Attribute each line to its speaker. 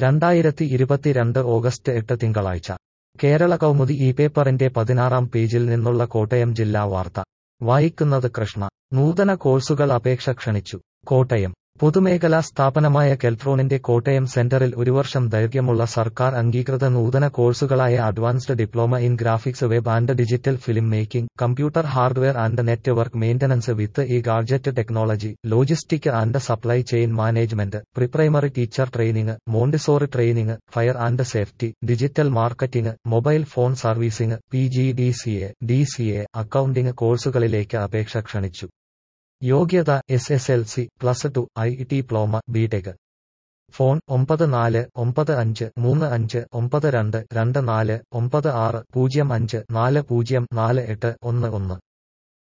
Speaker 1: രണ്ടായിരത്തി ഇരുപത്തിരണ്ട് ഓഗസ്റ്റ് എട്ട് തിങ്കളാഴ്ച കേരള കൗമുദി ഈ പേപ്പറിന്റെ പതിനാറാം പേജിൽ നിന്നുള്ള കോട്ടയം ജില്ലാ വാർത്ത വായിക്കുന്നത് കൃഷ്ണ നൂതന കോഴ്സുകൾ അപേക്ഷ ക്ഷണിച്ചു കോട്ടയം പൊതുമേഖലാ സ്ഥാപനമായ കെൽട്രോണിന്റെ കോട്ടയം സെന്ററിൽ ഒരു വർഷം ദൈർഘ്യമുള്ള സർക്കാർ അംഗീകൃത നൂതന കോഴ്സുകളായ advanced diploma in graphics web and digital film making computer hardware and network maintenance with e gadget technology logistic and supply chain management preprimary teacher training Montessori training fire and safety digital marketing mobile phone servicing P G D C A D C A accounting കോഴ്സുകളിലേക്ക് അപേക്ഷ ക്ഷണിച്ചു യോഗ്യത S S L C plus two I T diploma B Tech phone ഒമ്പത് നാല് ഒമ്പത് അഞ്ച് മൂന്ന് അഞ്ച് ഒമ്പത് രണ്ട് രണ്ട് നാല് ഒമ്പത് ആറ് പൂജ്യം അഞ്ച് നാല് പൂജ്യം നാല് എട്ട് ഒന്ന് ഒന്ന്